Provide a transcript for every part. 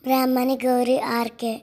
బ్రాహ్మణి Gauri RK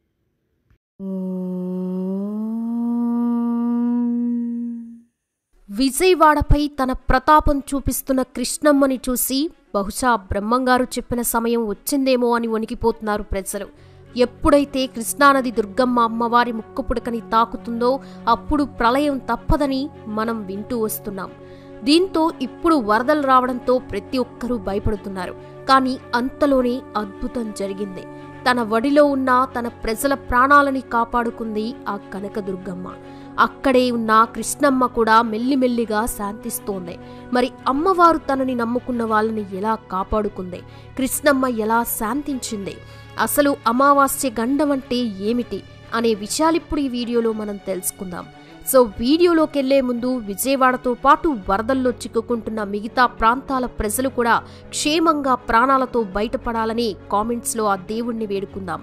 విజయవాడపై తన ప్రతాపం చూపిస్తున్న కృష్ణమ్మని చూసి బహుశా బ్రహ్మంగారు చెప్పిన సమయం వచ్చిందేమో అని వణికిపోతున్నారు ప్రజలు ఎప్పుడైతే కృష్ణానది దుర్గమ్మ అమ్మవారి ముక్కుపుడకని తాకుతుందో అప్పుడు ప్రళయం తప్పదని మనం వింటూ వస్తున్నాం దీంతో ఇప్పుడు వరదలు రావడంతో ప్రతి ఒక్కరూ భయపడుతున్నారు కానీ అంతలోనే అద్భుతం జరిగింది తన వడిలో ఉన్న తన ప్రజల ప్రాణాలని కాపాడుకుంది ఆ కనకదుర్గమ్మ అక్కడే ఉన్న కృష్ణమ్మ కూడా మెల్లిమెల్లిగా శాంతిస్తోంది మరి అమ్మవారు తనని నమ్ముకున్న వాళ్ళని ఎలా కాపాడుకుంది కృష్ణమ్మ ఎలా శాంతించింది అసలు అమావాస్య గండం అంటే ఏమిటి అనే విషయాలిప్పుడు ఈ వీడియోలో మనం తెలుసుకుందాం సో వీడియోలోకి వెళ్లే ముందు విజయవాడతో పాటు వరదల్లో చిక్కుకుంటున్న మిగతా ప్రాంతాల ప్రజలు కూడా క్షేమంగా ప్రాణాలతో బయటపడాలని కామెంట్స్లో ఆ దేవుణ్ణి వేడుకుందాం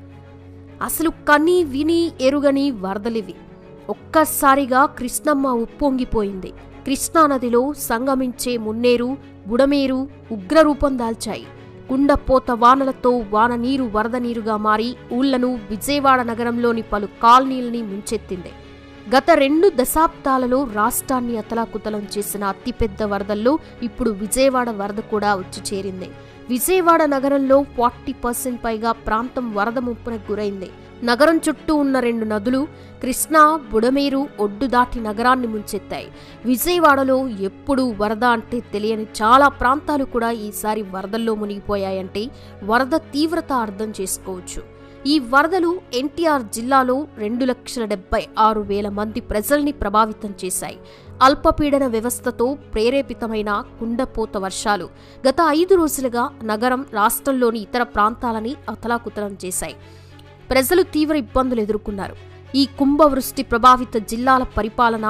అసలు కని విని ఎరుగని వరదలివి ఒక్కసారిగా కృష్ణమ్మ ఉప్పొంగిపోయింది కృష్ణానదిలో సంగమించే మున్నేరు బుడమేరు ఉగ్రరూపం దాల్చాయి కుండపోత వానలతో వాన నీరు వరద నీరుగా మారి ఊళ్లను విజయవాడ నగరంలోని పలు కాలనీలని ముంచెత్తింది గత రెండు దశాబ్దాలలో రాష్ట్రాన్ని అతలాకుతలం చేసిన అతిపెద్ద వరదల్లో ఇప్పుడు విజయవాడ వరద కూడా వచ్చి చేరింది విజయవాడ నగరంలో ఫార్టీ పర్సెంట్ పైగా ప్రాంతం వరద ముప్పునకు గురైంది నగరం చుట్టూ ఉన్న రెండు నదులు కృష్ణా బుడమేరు ఒడ్డు దాటి నగరాన్ని ముంచెత్తాయి విజయవాడలో ఎప్పుడు వరద అంటే తెలియని చాలా ప్రాంతాలు కూడా ఈసారి వరదల్లో మునిగిపోయాయంటే వరద తీవ్రత అర్థం చేసుకోవచ్చు ఈ వరదలు ఎన్టీఆర్ జిల్లాలో రెండు లక్షల డెబ్బై ఆరు వేల మంది ప్రజల్ని ప్రభావితం చేశాయి అల్పపీడన వ్యవస్థతో ప్రేరేపితమైన కుండపోత వర్షాలు గత ఐదు రోజులుగా నగరం రాష్ట్రంలోని ఇతర ప్రాంతాలని అతలాకుతలం చేశాయి ప్రజలు తీవ్ర ఇబ్బందులు ఎదుర్కొన్నారు ఈ కుంభవృష్టి ప్రభావిత జిల్లాల పరిపాలన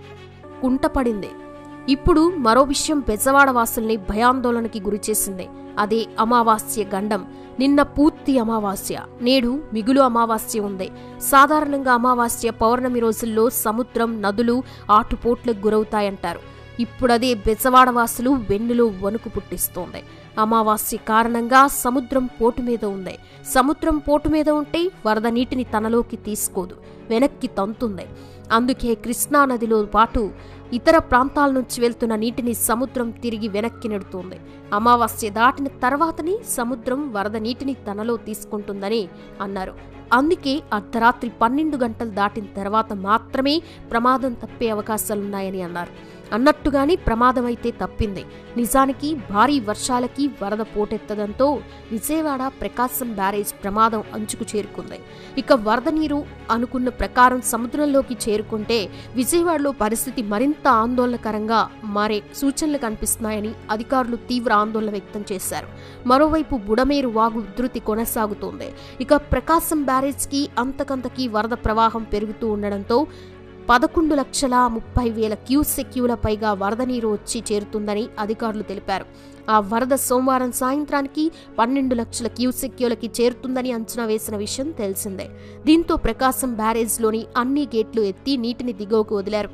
కుంటపడింది ఇప్పుడు మరో విషయం బెజవాడ వాసుల్ని భయాందోళనకి గురిచేసింది అదే అమావాస్య గండం నిన్న పూర్తి అమావాస్య నేడు మిగులు అమావాస్య ఉంది సాధారణంగా అమావాస్య పౌర్ణమి రోజుల్లో సముద్రం నదులు ఆటుపోట్లకు గురవుతాయంటారు ఇప్పుడదే బెజవాడ వాసులు వెన్నులో వణుకు పుట్టిస్తోంది అమావాస్య కారణంగా సముద్రం పోటు మీద ఉంది సముద్రం పోటు మీద ఉంటే వరద నీటిని తనలోకి తీసుకోదు వెనక్కి తంతుంది అందుకే కృష్ణా నదిలో పాటు ఇతర ప్రాంతాల నుంచి వెళ్తున్న నీటిని సముద్రం తిరిగి వెనక్కి నెడుతోంది అమావాస్య దాటిన తర్వాతనే సముద్రం వరద నీటిని తనలో తీసుకుంటుందని అన్నారు అందుకే అర్ధరాత్రి పన్నెండు గంటలు దాటిన తర్వాత మాత్రమే ప్రమాదం తప్పే అవకాశాలున్నాయని అన్నారు అన్నట్టుగానే ప్రమాదం అయితే తప్పింది నిజానికి భారీ వర్షాలకి వరద పోటెత్తడంతో విజయవాడ ప్రకాశం బ్యారేజ్ ప్రమాదం అంచుకు చేరుకుంది ఇక వరద నీరు అనుకున్న ప్రకారం సముద్రంలోకి చేరుకుంటే విజయవాడలో పరిస్థితి మరింత ఆందోళనకరంగా మారే సూచనలు కనిపిస్తున్నాయని అధికారులు తీవ్ర ఆందోళన వ్యక్తం చేశారు మరోవైపు బుడమేరు వాగు ఉధృతి కొనసాగుతోంది ఇక ప్రకాశం బ్యారేజ్కి అంతకంతకీ వరద ప్రవాహం పెరుగుతూ ఉండడంతో పదకొండు లక్షల ముప్పై వేల క్యూసెక్యూల పైగా వరద నీరు వచ్చి చేరుతుందని అధికారులు తెలిపారు ఆ వరద సోమవారం సాయంత్రానికి పన్నెండు లక్షల క్యూసెక్యూలకి చేరుతుందని అంచనా వేసిన విషయం తెలిసిందే దీంతో ప్రకాశం బ్యారేజ్లోని అన్ని గేట్లు ఎత్తి నీటిని దిగువకు వదిలారు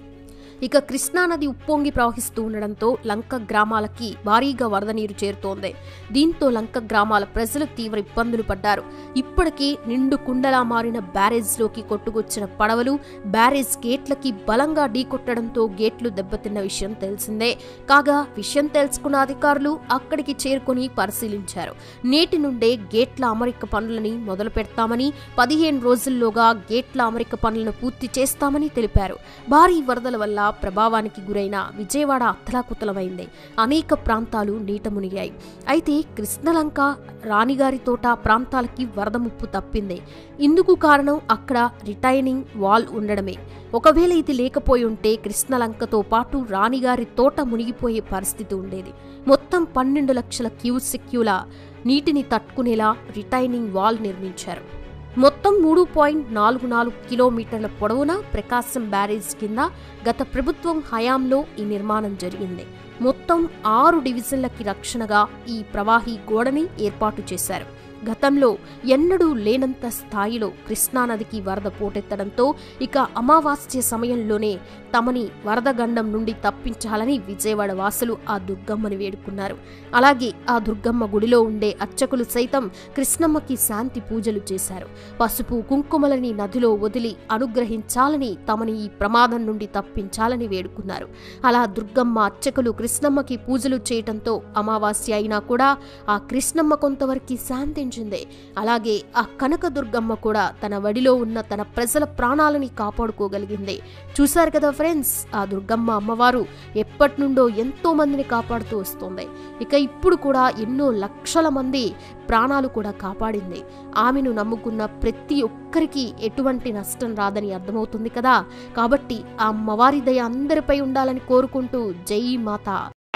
ఇక కృష్ణానది ఉప్పొంగి ప్రవహిస్తూ ఉండడంతో లంక గ్రామాలకి భారీగా వరద నీరు చేరుతోంది దీంతో లంక గ్రామాల ప్రజలు తీవ్ర ఇబ్బందులు పడ్డారు ఇప్పటికే నిండు కుండలా మారిన బ్యారేజ్లోకి కొట్టుకొచ్చిన పడవలు బ్యారేజ్ గేట్లకి బలంగా ఢీకొట్టడంతో గేట్లు దెబ్బతిన్న విషయం తెలిసిందే కాగా విషయం తెలుసుకున్న అధికారులు అక్కడికి చేరుకుని పరిశీలించారు నేటి నుండే గేట్ల అమరిక పనులని మొదలు పెడతామని పదిహేను రోజుల్లోగా గేట్ల అమరిక పనులను పూర్తి చేస్తామని తెలిపారు భారీ వరదల వల్ల ప్రభావానికి గురైన విజయవాడ అత్తలాకుతలమైంది అనేక ప్రాంతాలు నీట మునిగాయి అయితే కృష్ణలంక రాణిగారి తోట ప్రాంతాలకి వరద ముప్పు తప్పింది ఇందుకు కారణం అక్కడ రిటైనింగ్ వాల్ ఉండడమే ఒకవేళ ఇది లేకపోయి ఉంటే కృష్ణలంకతో పాటు రాణిగారి తోట మునిగిపోయే పరిస్థితి ఉండేది మొత్తం పన్నెండు లక్షల క్యూసెక్యూల నీటిని తట్టుకునేలా రిటైనింగ్ వాల్ నిర్మించారు మొత్తం మూడు పాయింట్ నాలుగు నాలుగు కిలోమీటర్ల పొడవున ప్రకాశం బ్యారేజ్ కింద గత ప్రభుత్వం హయాంలో ఈ నిర్మాణం జరిగింది మొత్తం ఆరు డివిజన్లకి రక్షణగా ఈ ప్రవాహీ గోడని ఏర్పాటు చేశారు గతంలో ఎన్నడూ లేనంత స్థాయిలో కృష్ణానదికి వరద పోటెత్తడంతో ఇక అమావాస్య సమయంలోనే తమని వరద గండం నుండి తప్పించాలని విజయవాడ వాసులు ఆ దుర్గమ్మని వేడుకున్నారు అలాగే ఆ దుర్గమ్మ గుడిలో ఉండే అర్చకులు సైతం కృష్ణమ్మకి శాంతి పూజలు చేశారు పసుపు కుంకుమలని నదిలో వదిలి అనుగ్రహించాలని తమని ఈ ప్రమాదం నుండి తప్పించాలని వేడుకున్నారు అలా దుర్గమ్మ అర్చకులు కృష్ణమ్మకి పూజలు చేయటంతో అమావాస్య అయినా కూడా ఆ కృష్ణమ్మ కొంతవరకు శాంతించింది అలాగే ఆ కనక దుర్గమ్మ కూడా తన వడిలో ఉన్న తన ప్రజల ప్రాణాలని కాపాడుకోగలిగింది చూశారు కదా ఫ్రెండ్స్ ఆ దుర్గమ్మ అమ్మవారు ఎప్పటి నుండో ఎంతో మందిని కాపాడుతూ వస్తుంది ఇక ఇప్పుడు కూడా ఎన్నో లక్షల మంది ప్రాణాలు కూడా కాపాడింది ఆమెను నమ్ముకున్న ప్రతి ఒక్కరికి ఎటువంటి నష్టం రాదని అర్థమవుతుంది కదా కాబట్టి ఆ అమ్మవారి దయ అందరిపై ఉండాలని కోరుకుంటూ జై మాత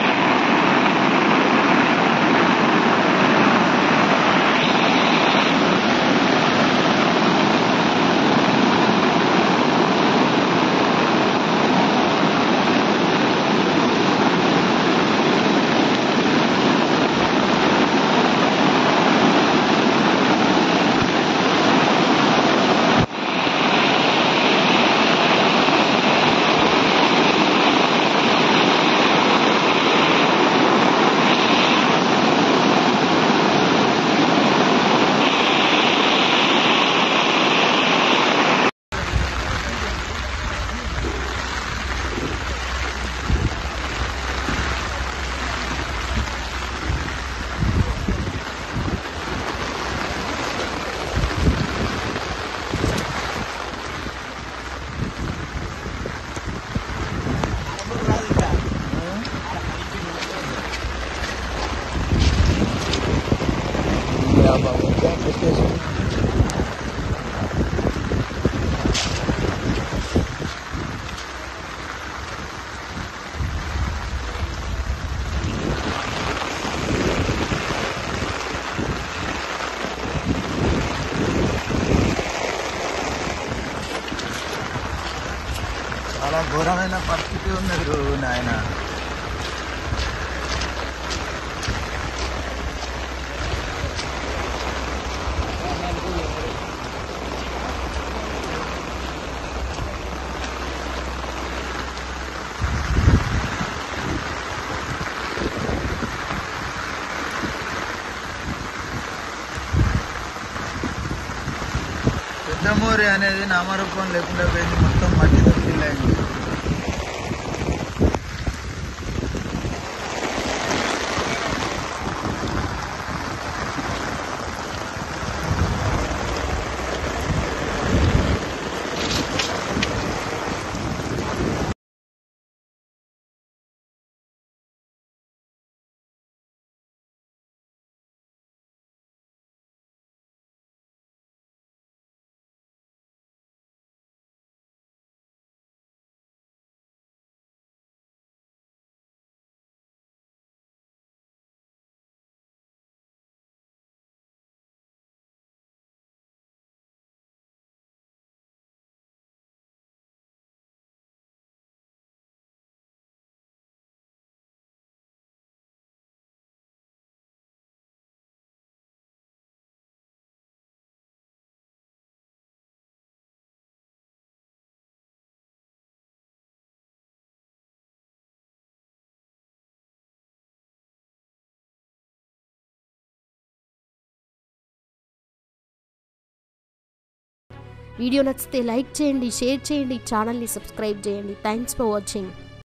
చాలా ఘోరమైన పరిస్థితి ఉన్నది రో నాయన పెద్దమూరి అనేది నామరూపం లేకుండా పోయింది మొత్తం మట్టితో ఫిల్ అయింది వీడియో నచ్చితే లైక్ చేయండి షేర్ చేయండి ఛానల్ని సబ్స్క్రైబ్ చేయండి థ్యాంక్స్ ఫర్ వాచింగ్